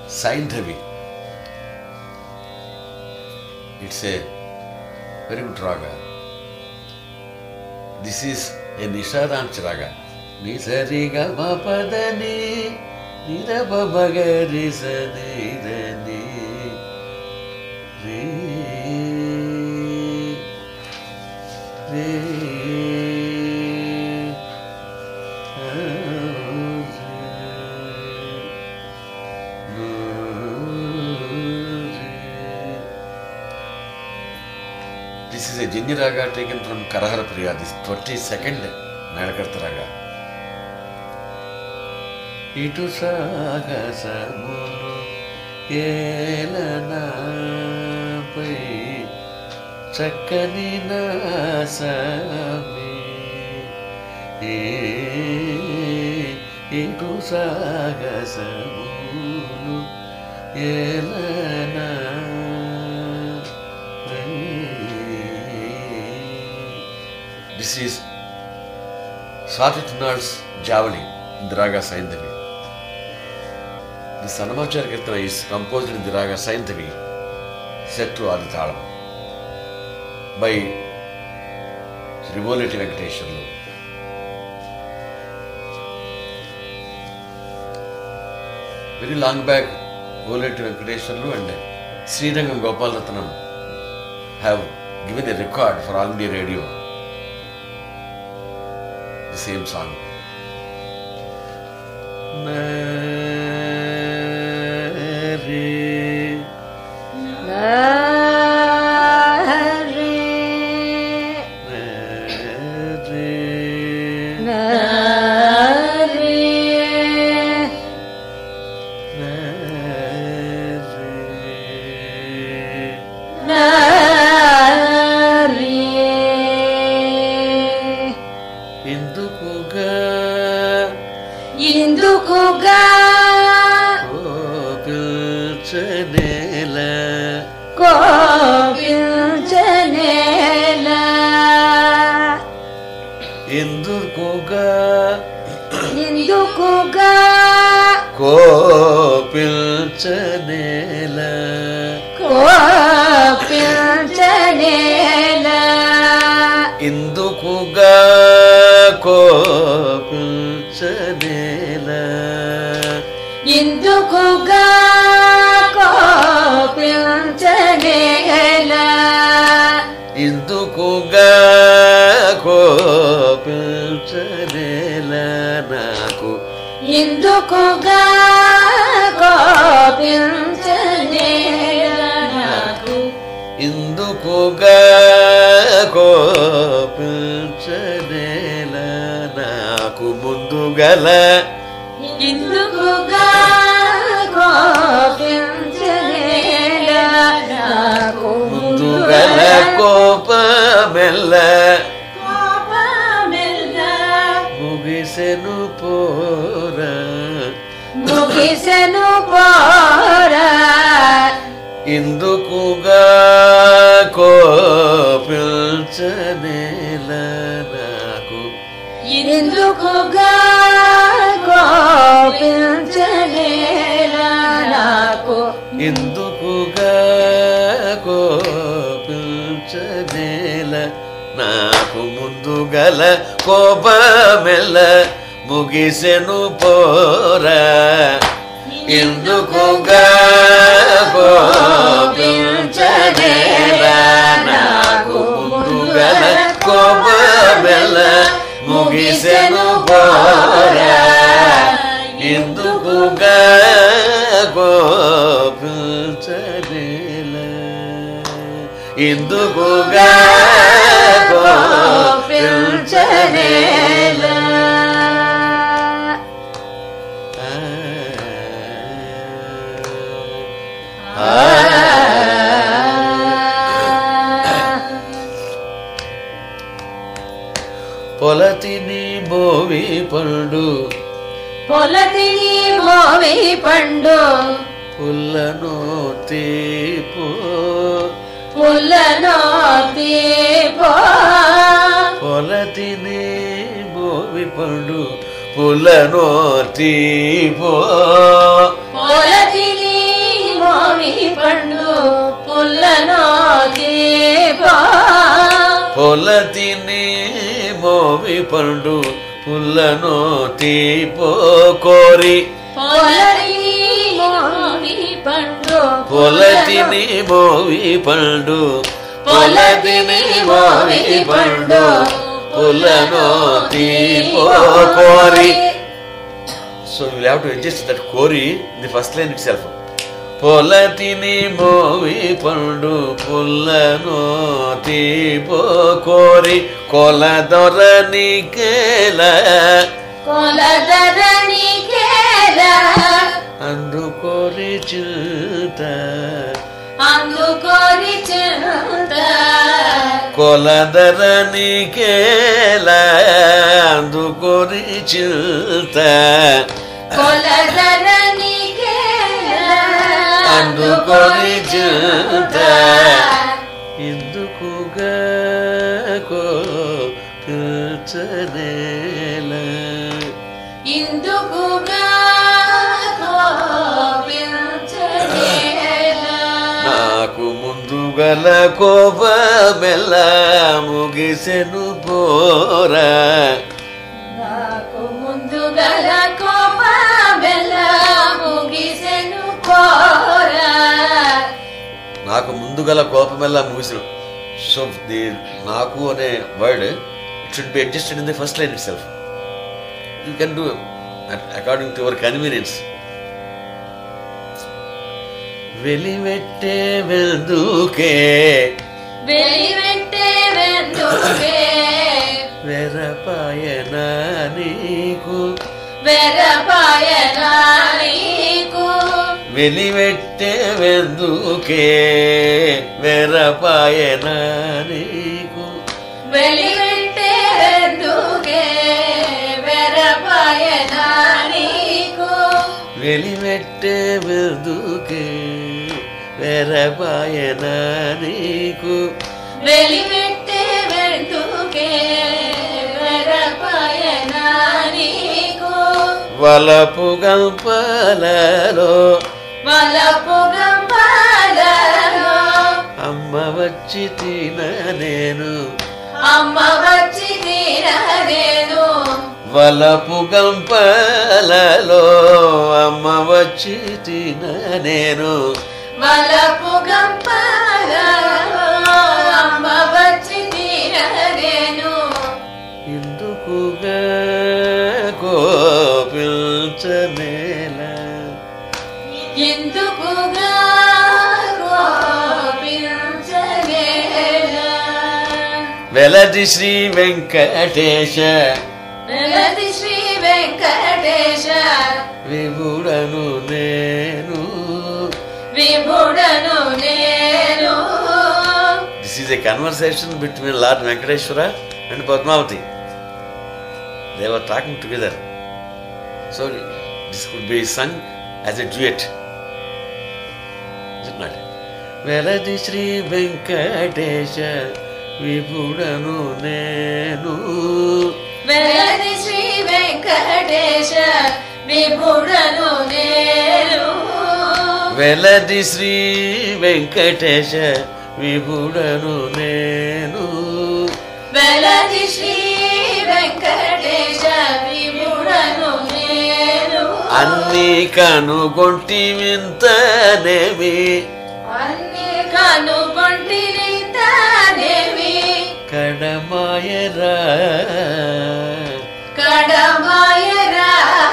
Saindhavi. It's a very good raga. This is a Nishadanch raga. Nisariga mapadani, nirababagari sadirani. Re, re, This is a Jini Raga taken from Karahara Priya, this 22nd Nadakarta Raga. ఇటు సాగసమును ఏలనాపై చక్కని నాసమి ఏ ఇటు సాగసమును ఏలనా This is Swati Tinal's Javali in the Raga Saindavi. The Sanamachara Kirtana is composed in the Raga Saindavi, set to Adithalam by Sri Voleti Venkateswarlu. Very long back, Voleti Venkateswarlu and Srirangam Gopal Ratnam have given a record for All India Radio. The same song. Nare, nare, nare. ఎందుకుగా ఇందుకుగా కోపించనేల కోపించనేలా ఎందుకుగా ఇందుకుగా కోపించనేల కోపించనేలా ఎందుకుగా కోపించనేల ఇందుకుగా కోపించనేలా ఎందుకుగా కోపించనేల నాకు ఇందుకుగా కోపించనేలా నాకు ఎందుకుగా కోపించనేల నాకు ముందుగల ఇందుకుగా కోపించనేలా నాకు ముందుగల కోపమెల్ల కోపమెల్ల ముగిసెను పోరా ముగిసెను పోరా ఎందుకుగా కోపించనేల నాకు ఎందుకుగా కోపించనేలా నాకు ఎందుకుగా కోపించనేల నాకు ముందుగల కోపమెల్ల ముగిసెను పోరా ఎందుకుగా కోపించనేల నాకు ముందుగల కోపమెల్ల ముగిసెను పోరా ఎందుకుగా కోపించనేల ఎందుకుగా కోపించనేల పొలతిని బోవి పండు పొలతిని మోవి పండు పుల్లను తీపో పుల్లను తీపో పొలతిని బోవి పండు పుల్లను తీపో పొలతిని పండు పుల్లను దీపో పొలతిని మోవి పండు పుల్లను తీపో కోరి పొలని మోవి పండు పొలతిని మోవి పండు పొలతిని మోవి పండు పుల్లను తీపో కోరి so you have to adjust that కోరి the first line itself పొలతిని మోవి పండు పుల్లను తీపో కోరి కొలదొరని కేల కొలదరని కేల అందుకోరి చింత అందుకోరి చింత కొలదరని కేల అందుకోరి చింత కొలదరని కేల అందుకొని చింత ఎందుకుగా కో పిల్చనేల ఇందుకుగా కోపించనేలా నాకు ముందు గల కోపమెల్ల ముగిసెను పోరా నాకు ముందు గల కోపమెల్ల ముగిసెను కోరా నాకు ముందు గల కోపమెల్లా ముగిసెను సో ది నాకు అనే word it should be adjusted in the first line itself you can do according to your convenience వెలివెట్టే వెల్దుకే వెలివెట్టే వెందుకే వెరపాయన నీకు వెరపాయన నీకు వెలివెట్టే వెందుకే వెరపాయన నీకు వెలివెట్టే వెందుకే వెరపాయన నీకు వెలివెట్టే వెందుకే వెరపాయన నీకు వెలివెట్టే వెందుకే వెరపాయన నీకు వలపు గంపలలో వలపు గంపాలలో అమ్మ వచ్చి తిన నేను అమ్మ వచ్చి తీరదేను వలపు గంపలలో అమ్మ వచ్చి తిన నేను వలపు గంపాలలో అమ్మ వచ్చి తీరదేను ఎందుకుగా కోపించనేల ఎందుకుగా కోపించలేలా వెలది శ్రీ వెంకటేశ వెలది శ్రీ వెంకటేశ విభుడను నేను విభుడను నేను this is a conversation between Lord Venkateswara and Padmavathi they were talking together so this could be sung as a duet not వెలది శ్రీ వెంకటేశ విభుడను నేను వెలది శ్రీ వెంకటేశ విభుడను నేను వెలది శ్రీ వెంకటేశ విభుడను నేను వెలది శ్రీ వెంకటేశ విభుడను నేను అన్ని కనుగొంటి వింతనేమి అన్ని కనుగొంటి దేవి కడమాయరా కడమాయరా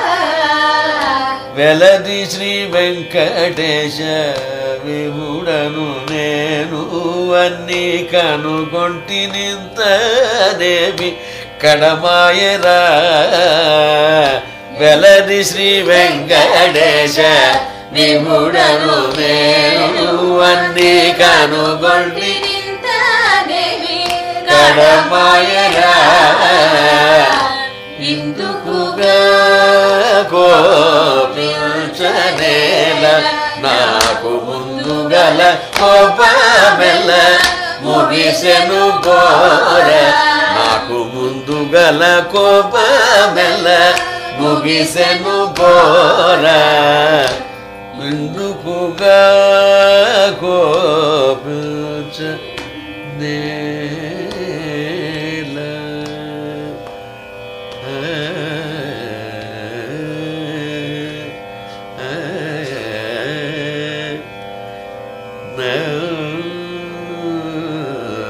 వెలది శ్రీ వెంకటేశ విభుడను నేను అన్ని కనుగొంటి నింతనేమి కడమాయరా వెలది శ్రీ వెంకటేశ విభుడను నేను అన్ని కనుగొంటి దేవి కడమాయరా ఇందుకుగా కోపించనేల నాకు ముందు గల కోపమెల్ల ముగిసెను కోర నాకు ముందు గల కోపమెల్ల ముగిసెను కోర ఎందుకుగా కోపించ నేల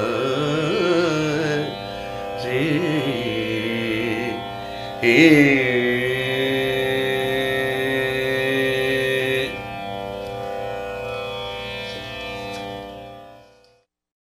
ఏ